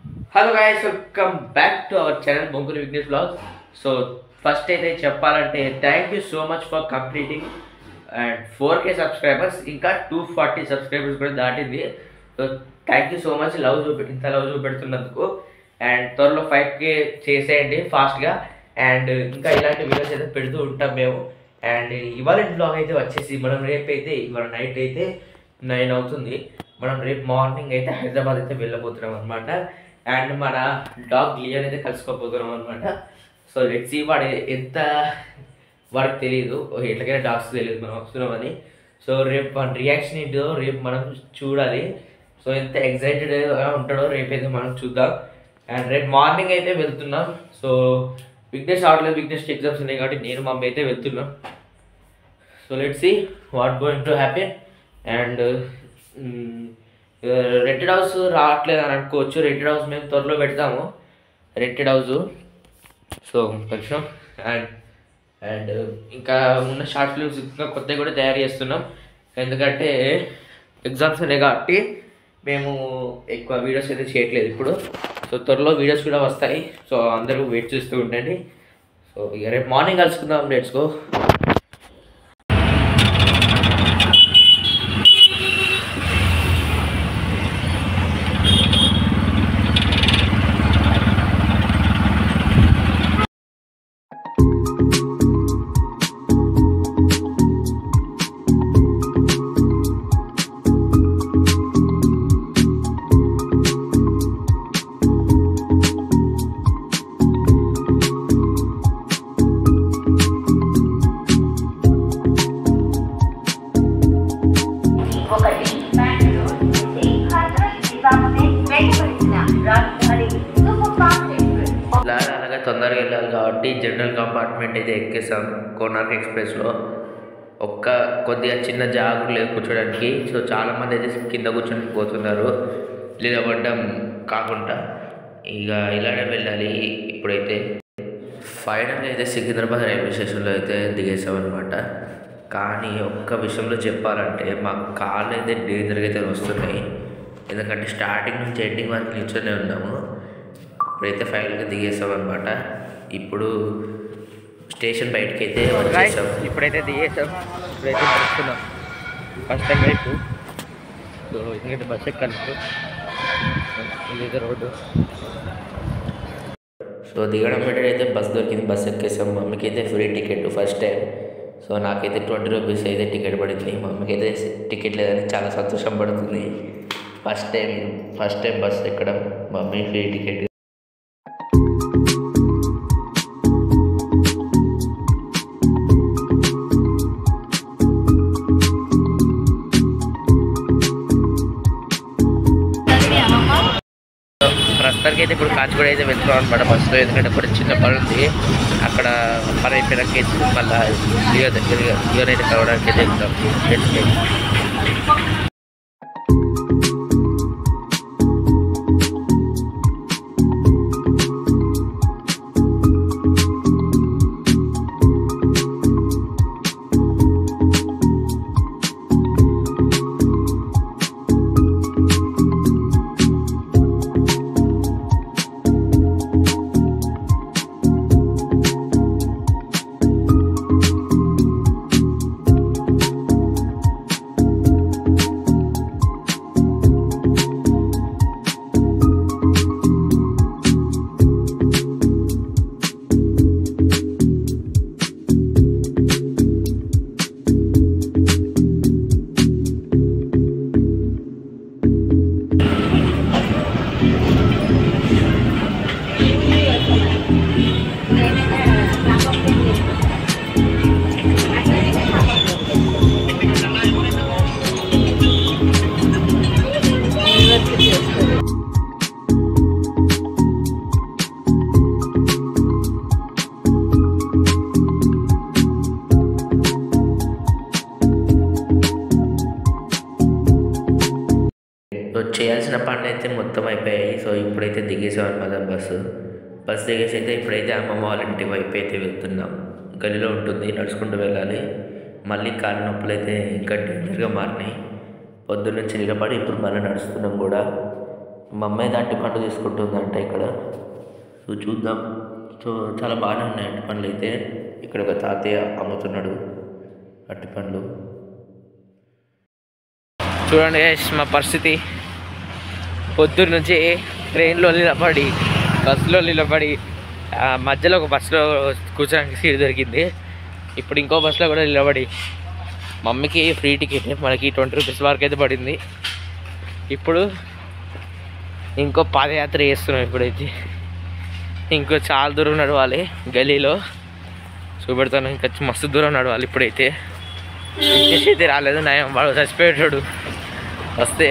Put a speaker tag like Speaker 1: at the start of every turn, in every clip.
Speaker 1: Hello guys welcome back to our channel Bongulu Vignesh blog so first అయితే చెప్పాలంటే thank you so much for completing and four K subscribers ఇంకా two forty subscribers కూడా దాటింది so thank you so much love చూపె ఇంత love చూపెడుతున్నందుకు and త్వరలో five K చేసేయండి ఫాస్ట్గా అండ్ ఇంకా ఇలాంటి వీడియోస్ అయితే పెడుతూ ఉంటాం మేము అండ్ ఇవాళ బ్లాగ్ అయితే వచ్చేసి మనం రేపు అయితే ఇవాళ నైట్ అయితే నైన్ అవుతుంది మనం రేపు మార్నింగ్ అయితే హైదరాబాద్ అయితే వెళ్ళబోతున్నాం అనమాట అండ్ మన డాగ్ లియన్ అయితే కలుసుకోబోతున్నాం అనమాట సో లెట్స్ సీ వాడు ఎంత వాడికి తెలియదు ఎట్లకైనా డాగ్స్ తెలియదు మనం వస్తున్నామని సో రేపు మన రియాక్షన్ ఏంటో రేపు మనం చూడాలి సో ఎంత ఎగ్జైటెడ్గా ఉంటాడో రేపైతే మనం చూద్దాం అండ్ రేపు మార్నింగ్ అయితే వెళ్తున్నాం సో బిగ్నెస్ అవట్లేదు బిగ్నెస్ ఎగ్జామ్స్ ఉన్నాయి కాబట్టి నేను మమ్మీ అయితే వెళ్తున్నాం so let see what going to happy and rented house రావట్లేదు అని అనుకోవచ్చు రెంటెడ్ హౌస్ మేము త్వరలో పెడతాము రెంటెడ్ హౌస్ సో కొంచెం అండ్ అండ్ ఇంకా ఉన్న షార్ట్ ఫిల్మ్స్ ఇంకా కొత్తవి కూడా తయారు చేస్తున్నాం ఎందుకంటే ఎగ్జామ్స్ ఉన్నాయి కాబట్టి మేము ఎక్కువ వీడియోస్ అయితే చేయట్లేదు ఇప్పుడు సో త్వరలో వీడియోస్ కూడా వస్తాయి సో అందరూ వెయిట్ చేస్తూ ఉండండి సో ఇక రేపు మార్నింగ్ కలుసుకుందాం లెట్స్ గో
Speaker 2: ఒకటి బెంగళూరు నుంచి హజరత్ నిజాముద్దీన్ వెలువరించిన రాజధాని సూపర్ ఫాస్ట్ ఎక్స్ప్రెస్
Speaker 1: లాగా అలాగా తొందరగా వెళ్ళాలి కాబట్టి జనరల్ కంపార్ట్మెంట్ అయితే ఎక్కేసాం కోనార్క్ ఎక్స్ప్రెస్లో ఒక్క కొద్దిగా చిన్న జాగు లేదు కూర్చోడానికి సో చాలామంది అయితే కింద కూర్చొని పోతున్నారు నిలబడడం కాకుండా ఇక ఇలానే వెళ్ళాలి ఇప్పుడైతే ఫైనల్గా అయితే సికింద్రాబాద్ రైల్వే స్టేషన్లో అయితే దిగేసామన్నమాట కానీ ఒక్క విషయంలో చెప్పాలంటే మా కాళ్ళు అయితే డేంజర్గా అయితే వస్తున్నాయి ఎందుకంటే స్టార్టింగ్ నుంచి ఎండింగ్ వరకు నిల్చొనే ఉన్నాము ఇప్పుడైతే ఫైనల్గా దిగేసాం అనమాట ఇప్పుడు స్టేషన్ బయటకి అయితే వచ్చేసాం ఇప్పుడైతే దిగేసాం ఇప్పుడైతే నడుస్తున్నాం ఫస్ట్ టైం వైపు సో ఎందుకంటే బస్ ఎక్కలేదు ఇదైతే రోడ్డు సో దిగడం పెట్టడం అయితే బస్ దొరికింది బస్ ఎక్కేసాం మమ్మీకి అయితే free ticket first time so నాకైతే ట్వంటీ రూపీస్ అయితే టికెట్ పడింది మమ్మీకి అయితే టికెట్ లేదని చాలా సంతోషం పడుతుంది first time first time bus ఎక్కడం మమ్మీ ఫ్రీ టికెట్ ప్రస్తుతానికి అయితే ఇప్పుడు కాచిగూడ అయితే వెళ్తున్నాం అనమాట బస్సులో ఎందుకంటే ఇప్పుడు చిన్న పని ఉంది అక్కడ పని అయిపోయినాక అయితే మళ్ళీ లియో దగ్గర లియోని అయితే కలవడానికి అయితే వెళ్తాం Let's go. సో చేయాల్సిన పనులు అయితే మొత్తం అయిపోయాయి సో ఇప్పుడైతే దిగేసాం అనమాట బస్సు బస్ దిగేసి అయితే ఇప్పుడైతే అమ్మమ్మ వాళ్ళ ఇంటి వైపు అయితే వెళ్తున్నాం గలిలో ఉంటుంది నడుచుకుంటూ వెళ్ళాలి మళ్ళీ కాళ్ళ నొప్పులు అయితే ఇంకా డేంజర్గా మారినాయి పొద్దున్న నుంచి నిలబడి ఇప్పుడు మళ్ళీ నడుస్తున్నాం కూడా మా అమ్మాయి అయితే అట్టి పండు తీసుకుంటుందంట ఇక్కడ సో చూద్దాం సో చాలా బాగానే ఉన్నాయి అట్టి పండ్లు అయితే ఇక్కడ ఒక తాతయ్య అమ్ముతున్నాడు అట్టి పండ్లు చూడండి guys, మా పరిస్థితి పొద్దున్న నుంచి ట్రైన్లో నిలబడి బస్సులో నిలబడి ఆ, మధ్యలో ఒక బస్సులో కూర్చోడానికి సీట్ దొరికింది ఇప్పుడు ఇంకో బస్సులో కూడా నిలబడి మమ్మీకి ఫ్రీ టికెట్ మనకి ట్వంటీ రూపీస్ వరకు అయితే పడింది ఇప్పుడు ఇంకో పాదయాత్ర చేస్తున్నాం ఇప్పుడైతే ఇంకో చాలా దూరం నడవాలి గలీలో చూపెడతాను ఇంకా మస్తు దూరం నడవాలి ఇప్పుడైతే వెంకటేష్ అయితే రాలేదు నయం వాడు చచ్చిపోయాడు వస్తే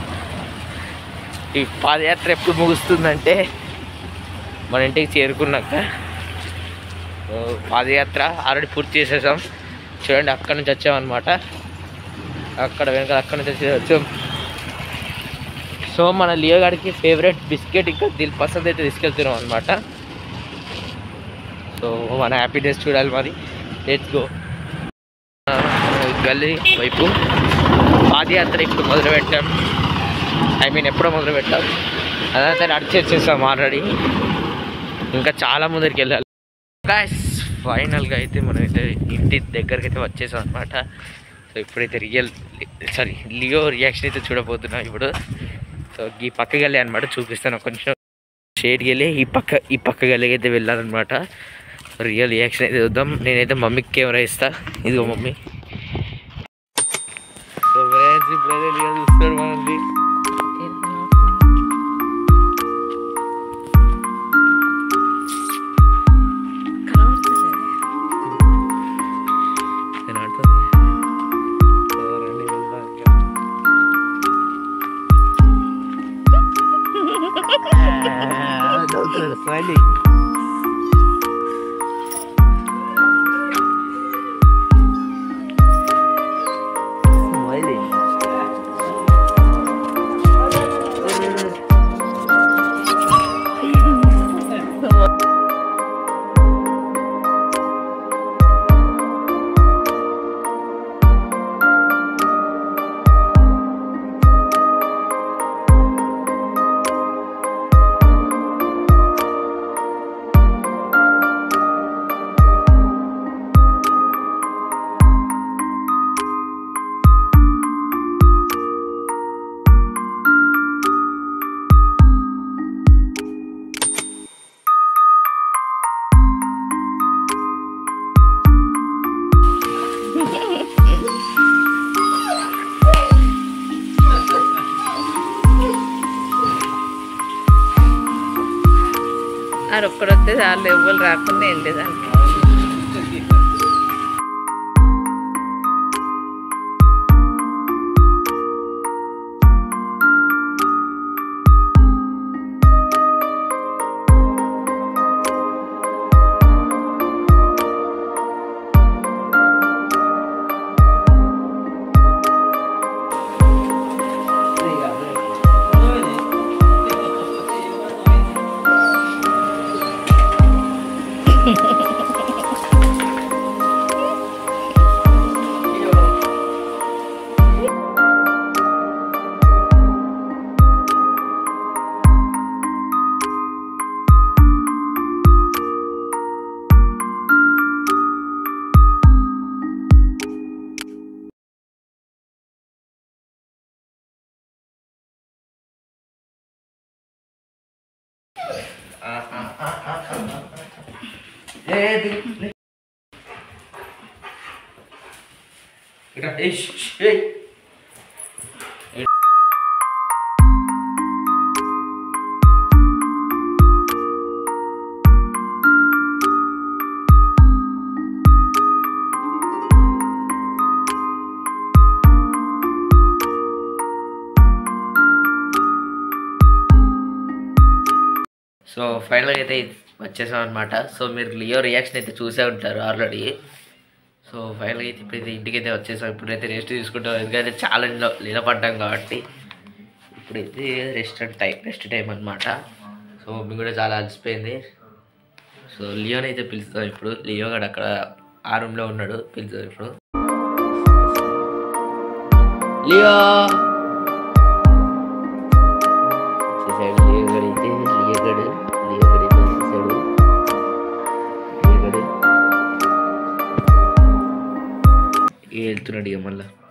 Speaker 1: ఈ పాదయాత్ర ఎప్పుడు ముగుస్తుందంటే మన ఇంటికి చేరుకున్నాక ఓ, పాదయాత్ర ఆల్రెడీ పూర్తి చేసేసాం చూడండి అక్కడ నుంచి వచ్చామన్నమాట అక్కడ వెనక అక్కడ నుంచి వచ్చి- వచ్చాం సో మన లియో గారికి ఫేవరెట్ బిస్కెట్ ఇంకా దిల్ పసంద్ అయితే తీసుకెళ్తున్నాం అనమాట సో మన హ్యాపీనెస్ చూడాలి మరి లెట్స్ గో గల్లీ వైపు పాదయాత్ర ఇప్పుడు మొదలు పెట్టాం ఐ మీన్ ఎప్పుడో మొదలు పెట్టాం అదంతా నడిచి వచ్చేసాం ఆల్రెడీ ఇంకా చాలా ముందరికి వెళ్ళాలి గాయస్ ఫైనల్గా అయితే మనం అయితే ఇంటి దగ్గరికి అయితే వచ్చేసాం అనమాట సో ఇప్పుడైతే రియల్ సారీ లియో రియాక్షన్ అయితే చూడబోతున్నాం ఇప్పుడు సో ఈ పక్క గల్లీ అనమాట చూపిస్తాను కొంచెం షేడ్కి వెళ్ళి ఈ పక్క ఈ పక్క గల్లీకి అయితే వెళ్ళాలన్నమాట రియల్ రియాక్షన్ అయితే చూద్దాం నేనైతే మమ్మీకి కెమెరా ఇస్తా ఇదిగో మమ్మీ సో ఫ్రెండ్స్ ఇప్పుడైతే లియో చూస్తాడు మనది నేను అంటుంది సో రండి వెళ్దాం ఇక. Ah, నవ్వుతున్నాడు, smiling. Smiling.
Speaker 3: ఆడు ఒక్కడొస్తే చాలు ఎవ్వరు రాకుండా ఏం లేదండి
Speaker 1: లేదు ఇక్కడ ఏయ్, ష్, ష్, ఏయ్. సో ఫైనల్గా అయితే వచ్చేసాం అనమాట సో మీరు లియో రియాక్షన్ అయితే చూసే ఉంటారు ఆల్రెడీ సో ఫైనల్గా అయితే ఇప్పుడైతే ఇంటికి అయితే వచ్చేసాం ఇప్పుడైతే రెస్ట్ తీసుకుంటాం ఎందుకంటే చాలా నిల- నిలబడ్డాం కాబట్టి ఇప్పుడైతే రెస్ట్ టైం రెస్ట్ టైం అనమాట సో మమ్మీ కూడా చాలా అలసిపోయింది సో లియోని అయితే పిలుస్తాం ఇప్పుడు లియో గడు అక్కడ ఆ రూమ్లో ఉన్నాడు పిలుస్తాం ఇప్పుడు లియో లియోగడైతే లియోగడ్ లియోగడైతే వచ్చేసాడు లియోగడ్ వెళ్తున్నాడు ఇక మళ్ళా